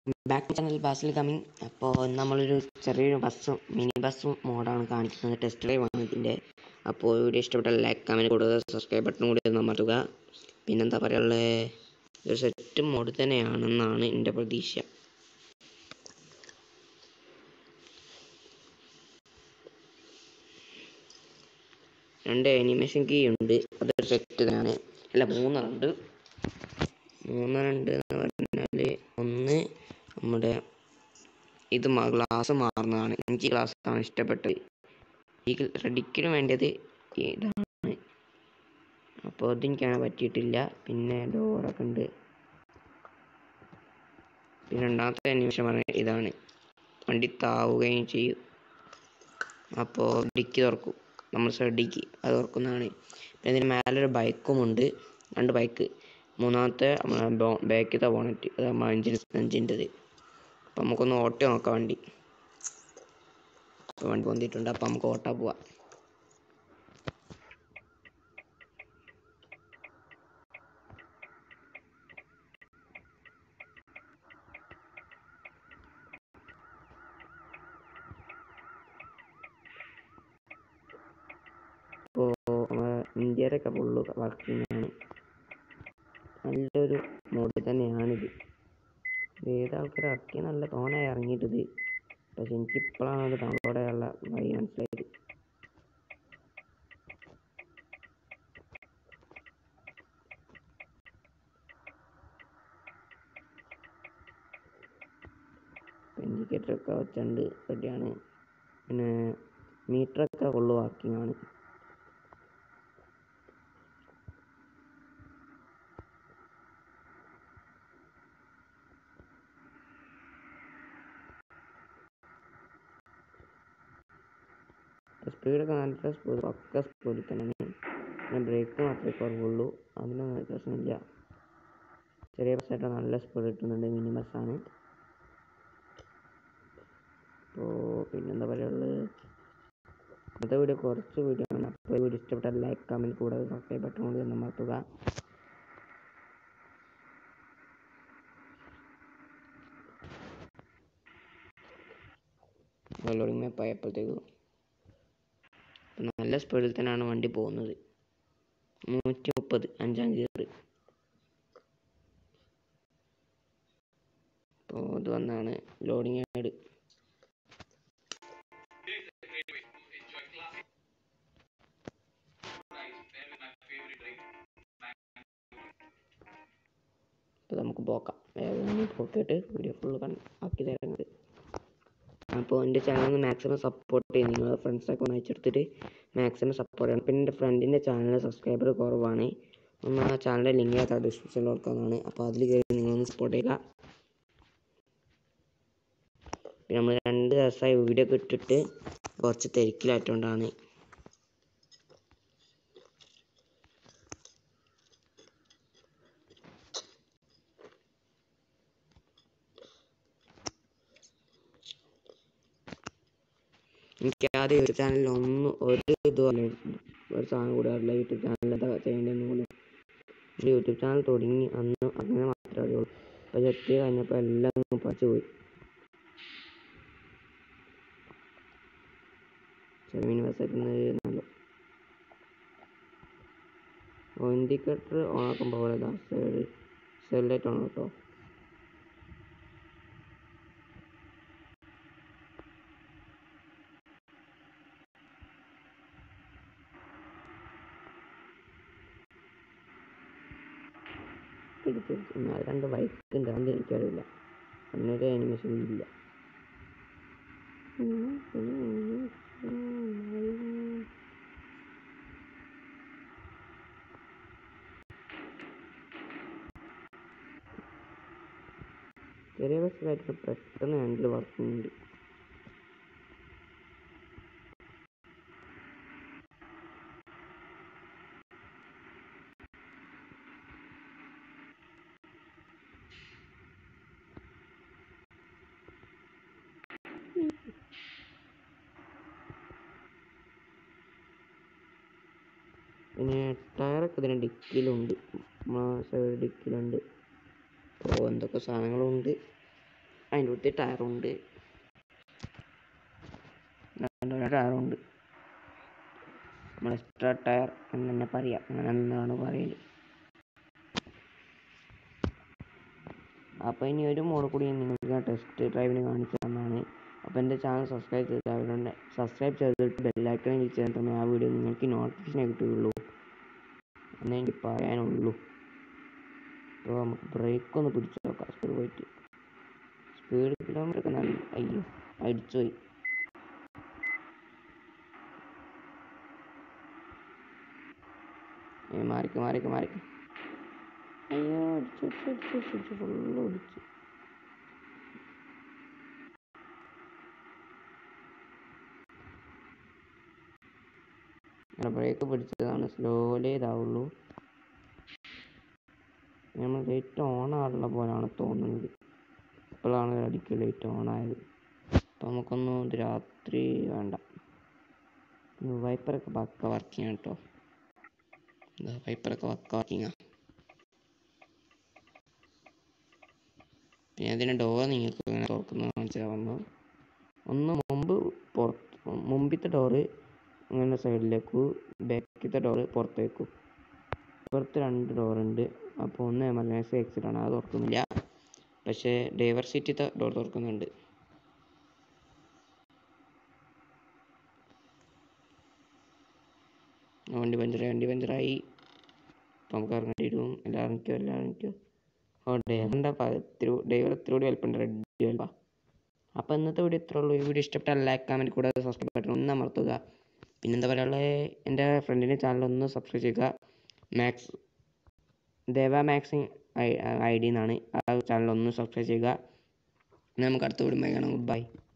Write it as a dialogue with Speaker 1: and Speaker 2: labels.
Speaker 1: back channel Basil coming അപ്പോൾ നമ്മളൊരു ചെറിയൊരു ബസ്സും മിനി ബസ്സും മോഡാണ് കാണിക്കുന്നത് ടെസ്റ്റ് ഡ്രൈവ് ആണ് ഇതിൻ്റെ അപ്പോൾ വീഡിയോ ഇഷ്ടപ്പെട്ട ലൈക്ക് കമൻറ്റ് കൂടുതൽ സബ്സ്ക്രൈബ് ബട്ടൺ കൂടി ഒന്ന് അമർത്തുക പിന്നെന്താ പറയുള്ളത് ഒരു സെറ്റ് മോഡ് തന്നെയാണെന്നാണ് എൻ്റെ പ്രതീക്ഷ രണ്ട് അനിമേഷൻ കീ ഉണ്ട് അതൊരു സെറ്റ് തന്നെയാണ് അല്ല മൂന്നെണ്ണുണ്ട് മൂന്നെണ്ണുണ്ട് എന്ന് പറഞ്ഞാൽ ഒന്ന് നമ്മുടെ ഇത് ഗ്ലാസ് മാറുന്നതാണ് എനിക്ക് ഈ ഗ്ലാസ് ആണ് ഇഷ്ടപ്പെട്ടത് ഈ റെഡിക്കിന് വേണ്ടത് ഇതാണ് അപ്പോൾ അതെനിക്കാണ് പറ്റിയിട്ടില്ല പിന്നെ ഡോറൊക്കെ ഉണ്ട് പിന്നെ രണ്ടാമത്തെ അന്വേഷണം പറഞ്ഞാൽ ഇതാണ് വണ്ടി താവുകയും ചെയ്യും അപ്പോൾ ഡിക്കി തുറക്കും നമ്മൾ ശ്രദ്ധിക്ക് അത് തുറക്കുന്നതാണ് പിന്നെ ഇതിന് മേലൊരു ബൈക്കുമുണ്ട് രണ്ട് ബൈക്ക് മൂന്നാമത്തെ ബാക്കിലത്തെ ബോണറ്റ് അത് നമ്മൾ അഞ്ചിന് അഞ്ചിൻ്റെത് അപ്പം നമുക്കൊന്ന് ഓട്ടോ നോക്കാം വണ്ടി അപ്പോൾ വണ്ടി പൊന്തിയിട്ടുണ്ട് അപ്പം നമുക്ക് ഓട്ടോ പോവാം ഇപ്പോൾ നമ്മുടെ ഇന്ത്യയിലൊക്കെ ഫുള്ള് വർക്കിംഗ് ആണ് നല്ലൊരു മോഡ് തന്നെയാണിത് ഇത് ഏത് ആൾക്കാർ ഇറക്കിയ നല്ല തോനായി ഇറങ്ങിയിട്ടത് പക്ഷെ എനിക്ക് ഇപ്പോഴാണ് അത് ഡൗൺലോഡ് ചെയ്യാനുള്ള വഴി മനസ്സിലായത് ഇൻഡിക്കേറ്ററൊക്കെ വെച്ചുണ്ട് റെഡിയാണ് പിന്നെ മീറ്ററൊക്കെ ഫുള്ള് വർക്കിംഗ് ആണ് സ്പീഡൊക്കെ നല്ല സ്പീഡ് ഒക്കെ സ്പീഡിൽ തന്നെയാണ് പിന്നെ ബ്രേക്ക് മാത്രമേ കുറവുള്ളൂ അതിനൊന്നും പ്രശ്നമില്ല ചെറിയ ബസ്സായിട്ട് നല്ല സ്പീഡ് കിട്ടുന്നുണ്ട് മിനി ബസ്സാണ് അപ്പോൾ പിന്നെന്താ പറയുള്ളത് ഇന്നത്തെ വീഡിയോ കുറച്ച് വീഡിയോ ആണ് അപ്പോൾ ഈ വീഡിയോ ഇഷ്ടപ്പെട്ടാൽ ലൈക്ക് കമൻറ്റ് കൂടാതെ സബ്സ്ക്രൈബ് ബട്ടൺ കൂടി ഒന്ന് അമർത്തുക ലോഡിങ് മാപ്പ് ആയപ്പോഴത്തേക്കും നല്ല സ്പീഡിൽ തന്നെയാണ് വണ്ടി പോകുന്നത് നൂറ്റി മുപ്പത് അഞ്ചാം ഗിയർ അപ്പോൾ ഇത് വന്നാണ് ലോഡിങ് ആഡ് അപ്പോൾ നമുക്ക് പോക്കാം വേഗം പോക്കിയിട്ട് വീഡിയോ ഫുള്ള് കണ്ട് ആക്കി തരുന്നത് അപ്പോൾ എൻ്റെ ചാനൽ ഒന്ന് മാക്സിമം സപ്പോർട്ട് ചെയ്യും നിങ്ങൾ ഫ്രണ്ട്സൊക്കെ ഒന്ന് അയച്ചെടുത്തിട്ട് മാക്സിമം സപ്പോർട്ട് ചെയ്യണം പിന്നെ എൻ്റെ ഫ്രണ്ടിൻ്റെ ചാനൽ സബ്സ്ക്രൈബർ കുറവാണ് ഒന്ന് ആ ചാനലിൻ്റെ ലിങ്ക് ആ ഡിസ്ക്രിപ്ഷനിൽ കൊടുക്കുന്നതാണ് അപ്പോൾ അതിൽ കയറി നിങ്ങളൊന്ന് സപ്പോർട്ട് ചെയ്യുക പിന്നെ നമ്മൾ രണ്ട് ദിവസമായി വീഡിയോ ഒക്കെ ഇട്ടിട്ട് കുറച്ച് തിരക്കിലായിട്ടുകൊണ്ടാണ് എനിക്ക് ആദ്യം യൂട്യൂബ് ചാനലിൽ ഒന്ന് ഒരു ഇത് ഒരു സാധനം കൂടെ അറിയില്ല യൂട്യൂബ് ചാനൽ എന്താ ചെയ്യേണ്ടതെന്ന് പോലും ഒരു യൂട്യൂബ് ചാനൽ തുടങ്ങി അന്ന് അങ്ങനെ മാത്രമേ അറിയുള്ളൂ അപ്പോൾ ചെത്തി കഴിഞ്ഞപ്പോൾ എല്ലാം പഠിച്ചു പോയി ചെറുമീൻ വസറ്റുന്നത് നല്ല ഇൻഡിക്കേറ്റർ ഓണാക്കുമ്പോൾ പോലെ സൈഡ് സെല്ലൈറ്റ് ഓൺ കേട്ടോ പിടിച്ചു എന്നാൽ രണ്ട് ബൈക്ക് ഉണ്ട് അത് എനിക്കറിയില്ല അന്നൊരു അനിമേഷൻ ഇല്ല ചെറിയ ബസ്സിലായിട്ട് പെട്ടെന്ന് ഹാൻഡിൽ വർക്കുന്നുണ്ട് പിന്നെ ടയറൊക്കെ ഇതിന് ഡിക്കിയിലുണ്ട് സൈഡ് ഡിക്കിയിലുണ്ട് അപ്പോൾ എന്തൊക്കെ സാധനങ്ങളുണ്ട് അതിൻ്റെ അടുത്ത് ടയറുണ്ട് ടയറുണ്ട് നമ്മൾ എക്സ്ട്രാ ടയർ എന്ന് തന്നെ പറയാം അങ്ങനെ എന്നാണ് പറയല് അപ്പോൾ ഇനി ഒരു മോഡ് കൂടി നിങ്ങൾക്ക് ഞാൻ ടെസ്റ്റ് ഡ്രൈവിന് കാണിച്ചു തന്നാണ് അപ്പോൾ എൻ്റെ ചാനൽ സബ്സ്ക്രൈബ് ചെയ്തവരുണ്ട് സബ്സ്ക്രൈബ് ചെയ്തിട്ട് ബെല്ലൈക്കൺ ക്ലിക്ക് ചെയ്താൽ തന്നെ ആ വീഡിയോ നിങ്ങൾക്ക് നോട്ടിഫിക്കേഷൻ കിട്ടുകയുള്ളൂ എന്നേ എനിക്ക് പറയാനുള്ളൂ അപ്പോൾ നമുക്ക് ബ്രേക്ക് ഒന്ന് പിടിച്ചു നോക്കാം സ്പീഡ് പോയിട്ട് സ്പീഡ് കിലോമീറ്റർ ഒക്കെ നല്ല അയ്യോ അടിച്ചു പോയി ഏ, മാറിക്ക് മാറിക്ക് മാറിക്ക് അയ്യോ അടിച്ചു അടിച്ചു അടിച്ചു അടിച്ചു അടിച്ചു ഫുള്ള് അടിച്ചു ബ്രേക്ക് പിടിച്ചതാണ് സ്ലോലേ ഇതാവുള്ളൂ നമ്മൾ ലൈറ്റ് ഓൺ ആണുള്ള പോലാണ് തോന്നുന്നത് ഇപ്പോഴാണ് അടിക്ക് ലൈറ്റ് ഓൺ ആയത് അപ്പം നമുക്കൊന്നും ഇത് രാത്രി വേണ്ട വൈപ്പറൊക്കെ പക്ക വർക്കിംഗ് ആണ് കേട്ടോ വൈപ്പറൊക്കെ പക്ക വർക്കിംഗ് പിന്നെ അതിൻ്റെ ഡോർ നിങ്ങൾക്ക് ഇങ്ങനെ തുറക്കുന്നത് മനസ്സിലാവുന്നു ഒന്ന് മുമ്പ് പുറത്ത് മുമ്പിലത്തെ ഡോറ് ഇങ്ങനെ സൈഡിലേക്കും ബാക്കിലത്തെ ഡോറ് പുറത്തേക്കും പുറത്ത് രണ്ട് ഡോറുണ്ട് അപ്പോൾ ഒന്ന് എമർജൻസി എക്സിറ്റ് ആണ് അത് തുറക്കുന്നില്ല പക്ഷേ ഡ്രൈവർ സീറ്റിത്തെ ഡോർ തുറക്കുന്നുണ്ട് ആ, വണ്ടി പഞ്ചറായി വണ്ടി പഞ്ചറായി അപ്പോൾ നമുക്ക് ഇറങ്ങേണ്ടി വരും എല്ലാവരും നിൽക്കും എല്ലാവരും നിൽക്കും ഓ ഡ്രൈവറിൻ്റെ ഡ്രൈവർ ഇത്തിരി കൂടി വലിപ്പമുണ്ട് റെഡ് വലിപ്പാ അപ്പോൾ ഇന്നത്തെ വീഡിയോ ഇത്രേ ഉള്ളൂ ഈ വീഡിയോ ഇഷ്ടപ്പെട്ടാൽ ലൈക്ക് കമൻറ്റ് കൂടാതെ സബ്സ്ക്രൈബ് ബട്ടൺ ഒന്ന് അമർത്തുക പിന്നെന്താ പറയാനുള്ളത് എൻ്റെ ഫ്രണ്ടിൻ്റെ ചാനൽ ഒന്ന് സബ്സ്ക്രൈബ് ചെയ്യുക max Deva maxing I D എന്നാണ് ആ ചാനൽ ഒന്ന് സബ്സ്ക്രൈബ് ചെയ്യുക ഇനി നമുക്ക് അടുത്ത വീഡിയോ കാണാം ഗുഡ് ബൈ